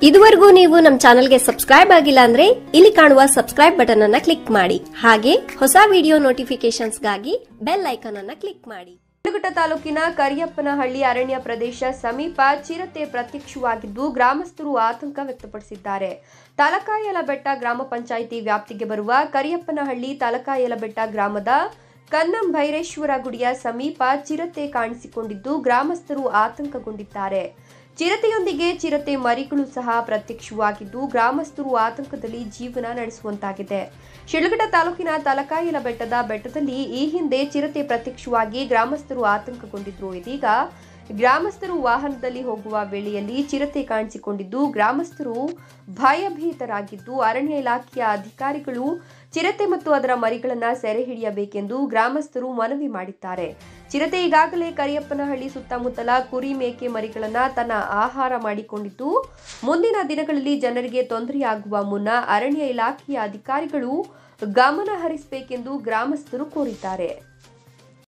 ಇದುವರೆಗೂ ನೀವು ನಮ್ಮ ಚಾನೆಲ್ಗೆ ಸಬ್ಸ್ಕ್ರೈಬ್ ಆಗಿಲ್ಲ ಅಂದ್ರೆ ಇಲ್ಲಿ ಕಾಣುವ ಸಬ್ಸ್ಕ್ರೈಬ್ ಬಟನ್ ಅನ್ನ ಕ್ಲಿಕ್ ಮಾಡಿ ಹಾಗೆ ಹೊಸ ವಿಡಿಯೋ ನೋಟಿಫಿಕೇಶನ್ಸ್ಗಾಗಿ ಬೆಲ್ ಐಕಾನ್ ಅನ್ನ ಕ್ಲಿಕ್ ಮಾಡಿ ಶಿಡ್ಲಘಟ್ಟ ತಾಲೂಕಿನ ಕರಿಯಪ್ಪನಹಳ್ಳಿ ಅರಣ್ಯ ಪ್ರದೇಶ ಸಮೀಪ ಚಿರತೆ ಪ್ರತ್ಯಕ್ಷವಾಗಿದ್ದು ಗ್ರಾಮಸ್ಥರು ಆತಂಕ ವ್ಯಕ್ತಪಡಿಸಿದ್ದಾರೆ ತಲಕಾಯಲಬೆಟ್ಟ ಗ್ರಾಮ ಪಂಚಾಯಿತಿ ವ್ಯಾಪ್ತಿಗೆ ಬರುವ ಕರಿಯಪ್ಪನಹಳ್ಳಿ ತಲಕಾಯಲಬೆಟ್ಟ ಗ್ರಾಮದ ಕನ್ನಂ ಭೈರೇಶ್ವರ ಗುಡಿಯ ಸಮೀಪ ಚಿರತೆ ಕಾಣಿಸಿಕೊಂಡಿದ್ದು ಗ್ರಾಮಸ್ಥರು ಆತಂಕಗೊಂಡಿದ್ದಾರೆ ಚಿರತೆಯೊಂದಿಗೆ ಚಿರತೆ ಮರಿಗಳು ಸಹ ಪ್ರತ್ಯಕ್ಷವಾಗಿದ್ದು ಗ್ರಾಮಸ್ಥರು ಆತಂಕದಲ್ಲಿ ಜೀವನ ನಡೆಸುವಂತಾಗಿದೆ ಶಿಡ್ಲಘಟ್ಟ ತಾಲೂಕಿನ ತಲಕಾಯಲ ಬೆಟ್ಟದ ಬೆಟ್ಟದಲ್ಲಿ ಈ ಹಿಂದೆ ಚಿರತೆ ಪ್ರತ್ಯಕ್ಷವಾಗಿ ಗ್ರಾಮಸ್ಥರು ಆತಂಕಗೊಂಡಿದ್ರು ಇದೀಗ ಗ್ರಾಮಸ್ಥರು ವಾಹನದಲ್ಲಿ ಹೋಗುವ ವೇಳೆಯಲ್ಲಿ ಚಿರತೆ ಕಾಣಿಸಿಕೊಂಡಿದ್ದು ಗ್ರಾಮಸ್ಥರು ಭಯಭೀತರಾಗಿದ್ದು ಅರಣ್ಯ ಇಲಾಖೆಯ ಅಧಿಕಾರಿಗಳು ಚಿರತೆ ಮತ್ತು ಅದರ ಮರಿಗಳನ್ನ ಸೆರೆ ಹಿಡಿಯಬೇಕೆಂದು ಗ್ರಾಮಸ್ಥರು ಮನವಿ ಮಾಡಿದ್ದಾರೆ ಚಿರತೆ ಈಗಾಗಲೇ ಕರಿಯಪ್ಪನಹಳ್ಳಿ ಸುತ್ತಮುತ್ತಲ ಕುರಿ ಮೇಕೆ ಮರಿಗಳನ್ನ ತನ್ನ ಆಹಾರ ಮಾಡಿಕೊಂಡಿದ್ದು ಮುಂದಿನ ದಿನಗಳಲ್ಲಿ ಜನರಿಗೆ ತೊಂದರೆಯಾಗುವ ಮುನ್ನ ಅರಣ್ಯ ಇಲಾಖೆಯ ಅಧಿಕಾರಿಗಳು ಗಮನ ಹರಿಸಬೇಕೆಂದು ಗ್ರಾಮಸ್ಥರು ಕೋರಿದ್ದಾರೆ